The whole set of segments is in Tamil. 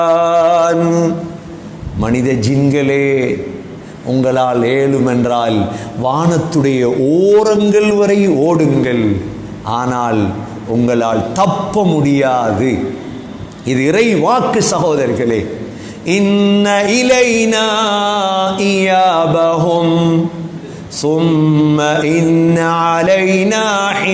மனித ஜின்களே உங்களால் ஏழும் என்றால் வானத்துடைய ஓரங்கள் வரை ஓடுங்கள் ஆனால் உங்களால் தப்ப முடியாது இது இறை வாக்கு சகோதரர்களே இன்ன இலைனா இயாபஹும் சும்ம இன்ன அலைனா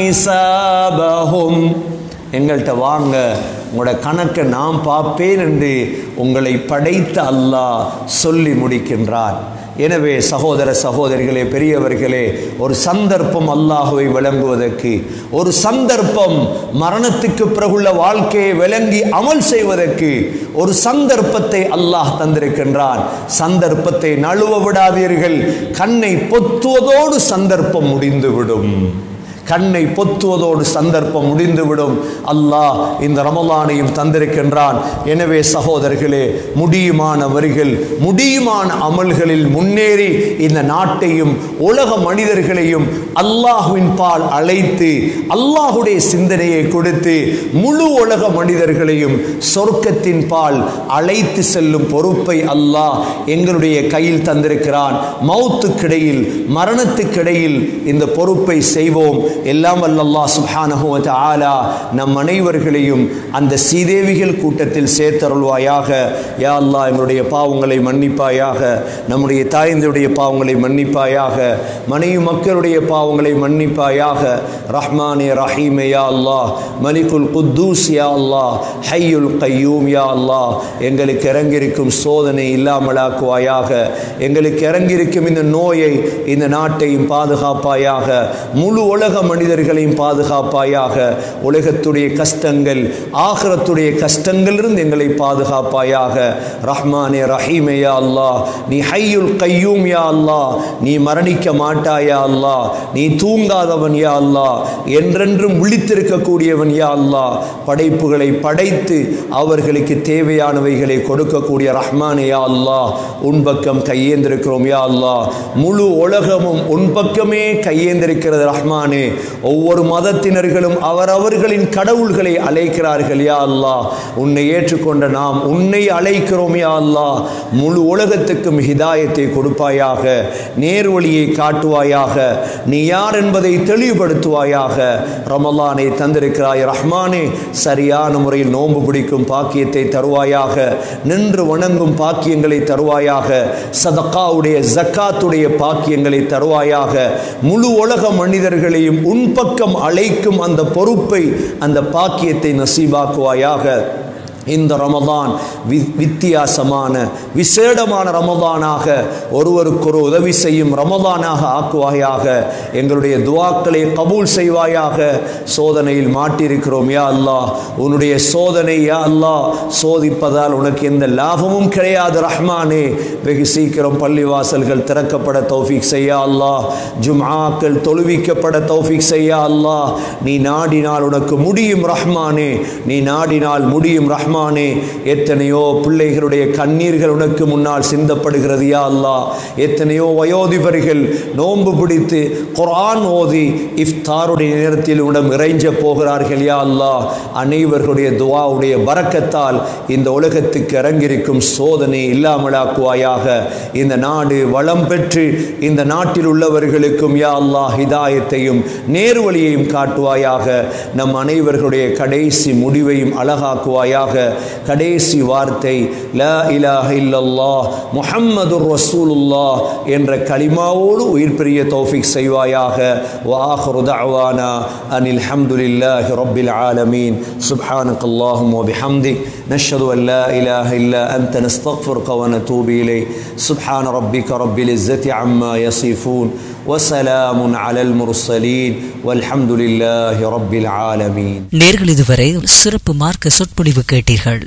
ஹிசாபஹும் எங்கள்கிட்ட வாங்க உங்களோட கணக்கை நான் பார்ப்பேன் என்று உங்களை படைத்த அல்லாஹ் சொல்லி முடிக்கின்றார் எனவே சகோதர சகோதரிகளே பெரியவர்களே ஒரு சந்தர்ப்பம் அல்லாஹுவை விளங்குவதற்கு ஒரு சந்தர்ப்பம் மரணத்துக்கு பிறகுள்ள வாழ்க்கையை விளங்கி அமல் செய்வதற்கு ஒரு சந்தர்ப்பத்தை அல்லாஹ் தந்திருக்கின்றான் சந்தர்ப்பத்தை நழுவ விடாதீர்கள் கண்ணை பொத்துவதோடு சந்தர்ப்பம் முடிந்துவிடும் கண்ணை பொத்துவதோடு சந்தர்ப்பம் முடிந்துவிடும் அல்லாஹ் இந்த ரமலானையும் தந்திருக்கின்றான் எனவே சகோதரர்களே முடியுமானவர்கள் முடியுமான அமல்களில் முன்னேறி இந்த நாட்டையும் உலக மனிதர்களையும் அல்லாஹுவின் பால் அழைத்து அல்லாஹுடைய சிந்தனையை கொடுத்து முழு உலக மனிதர்களையும் சொர்க்கத்தின் பால் அழைத்து செல்லும் பொறுப்பை அல்லாஹ் எங்களுடைய கையில் தந்திருக்கிறான் மௌத்துக்கிடையில் மரணத்துக்கிடையில் இந்த பொறுப்பை செய்வோம் எல்லாம் வல்ல அல்லாஹ் சுப்ஹானஹு வ தஆலா நம் அனைவர்களையும் அந்த சீதேவிகள் கூட்டத்தில் சேர்த்தருள்வாயாக யா அல்லாஹ் எங்களுடைய பாவங்களை மன்னிப்பாயாக நம்முடைய தாய்ந்தருடைய பாவங்களை மன்னிப்பாயாக மனைவி மக்களுடைய பாவங்களை மன்னிப்பாயாக ரஹ்மானே ரஹீமே யா அல்லாஹ் மலிகுல் குத்தூஸ் யா அல்லாஹ் ஹையுல் கையூம் யா அல்லாஹ் எங்களுக்கு இறங்கியிருக்கும் சோதனை இல்லாமலாக்குவாயாக எங்களுக்கு இறங்கியிருக்கும் இந்த நோயை இந்த நாட்டையும் பாதுகாப்பாயாக முழு உலக மனிதர்களையும் பாதுகாப்பாயாக உலகத்துடைய கஷ்டங்கள் ஆகரத்துடைய கஷ்டங்களிலிருந்து எங்களை பாதுகாப்பாயாக ரஹ்மானே ரஹீமே யா அல்லாஹ் நீ ஹையுல் கையூம் யா அல்லாஹ் நீ மரணிக்க மாட்டாயா அல்லாஹ் நீ தூங்காதவன் யா அல்லாஹ் என்றென்றும் விழித்திருக்கக்கூடியவன் யா அல்லாஹ் படைப்புகளை படைத்து அவர்களுக்கு தேவையானவைகளை கொடுக்கக்கூடிய ரஹ்மானே யா அல்லாஹ் உன் பக்கம் கையேந்திருக்கிறோம் யா அல்லாஹ் முழு உலகமும் உன் பக்கமே கையேந்திருக்கிறது ரஹ்மானே ஒவ்வொரு மதத்தினர்களும் அவரவர்களின் கடவுள்களை அழைக்கிறார்கள் யா அல்லாஹ் உன்னை ஏற்றுக்கொண்ட நாம் உன்னை அழைக்கிறோம் யா அல்லாஹ் முழு உலகத்துக்கும் ஹிதாயத்தை கொடுப்பாயாக நேர்வழியை காட்டுவாயாக நீ யார் என்பதை தெளிவுபடுத்துவாயாக ரமலானை தந்திருக்கிறாய் ரஹ்மானே சரியான முறையில் நோன்பு பிடிக்கும் பாக்கியத்தை தருவாயாக நின்று வணங்கும் பாக்கியங்களை தருவாயாக சதக்காவுடைய ஜக்காத்துடைய பாக்கியங்களை தருவாயாக முழு உலக மனிதர்களையும் உன் பக்கம் அழைக்கும் அந்த பொறுப்பை அந்த பாக்கியத்தை நசீபாக்குவாயாக இந்த ரமதான் வி வித்தியாசமான விசேடமான ரமதானாக ஒருவருக்கொரு உதவி செய்யும் ரமதானாக ஆக்குவாயாக எங்களுடைய துவாக்களை கபூல் செய்வாயாக சோதனையில் மாட்டியிருக்கிறோம் யா அல்லாஹ் உன்னுடைய சோதனை யா அல்லாஹ் சோதிப்பதால் உனக்கு எந்த லாபமும் கிடையாது ரஹ்மானே வெகு சீக்கிரம் பள்ளிவாசல்கள் திறக்கப்பட தௌஃபீக் செய்யா அல்லாஹ் ஜும்ஆக்கள் தொழுவிக்கப்பட தௌஃபீக் செய்யா அல்லாஹ் நீ நாடினால் உனக்கு முடியும் ரஹ்மானே நீ நாடினால் முடியும் ரஹ்மான் ரஹ்மானே எத்தனையோ பிள்ளைகளுடைய கண்ணீர்கள் உனக்கு முன்னால் சிந்தப்படுகிறது யா அல்லாஹ் எத்தனையோ வயோதிபர்கள் நோன்பு பிடித்து குர்ஆன் ஓதி இஃப்தாருடைய நேரத்தில் உடம் இறைஞ்ச போகிறார்கள் யா அல்லாஹ் அனைவர்களுடைய துவாவுடைய பறக்கத்தால் இந்த உலகத்துக்கு இறங்கியிருக்கும் சோதனை இல்லாமலாக்குவாயாக இந்த நாடு வளம் பெற்று இந்த நாட்டில் உள்ளவர்களுக்கும் யா அல்லாஹ் ஹிதாயத்தையும் நேர்வழியையும் காட்டுவாயாக நம் அனைவர்களுடைய கடைசி முடிவையும் அழகாக்குவாயாக கடைசி வார்த்தை லா இலாஹ இல்லல்லாஹ் முஹம்மதுர் ரசூலுல்லாஹ் என்ற கலிமாவோடு உயிர் பெரிய தௌஃபிக் செய்வாயாக வாஹரு தஅவானா அனில் ஹம்துலில்லாஹி ரப்பில் ஆலமீன் சுப்ஹானக اللهم وبحمدك نشهد ان لا اله الا انت نستغفرك ونتوب اليك سبحان ربك رب العزه عما يصفون وسلام على المرسلين والحمد لله رب العالمين நேர்கள் இதுவரை சிறப்பு மார்க்க சொற்பொழிவு கேட்டீர்கள்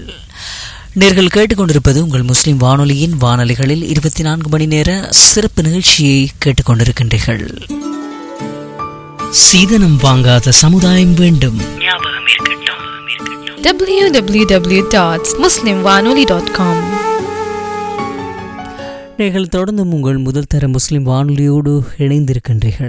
நேர்கள் கேட்டுக்கொண்டிருப்பது உங்கள் முஸ்லிம் வானொலியின் வானொலிகளில் இருபத்தி நான்கு மணி நேர சிறப்பு நிகழ்ச்சியை கேட்டுக்கொண்டிருக்கின்றீர்கள் சீதனம் வாங்காத சமுதாயம் வேண்டும் www.muslimwanoli.com நீங்கள் தொடர்ந்தும் உங்கள் முதல் தர முஸ்லிம் வானொலியோடு இணைந்திருக்கின்றீர்கள்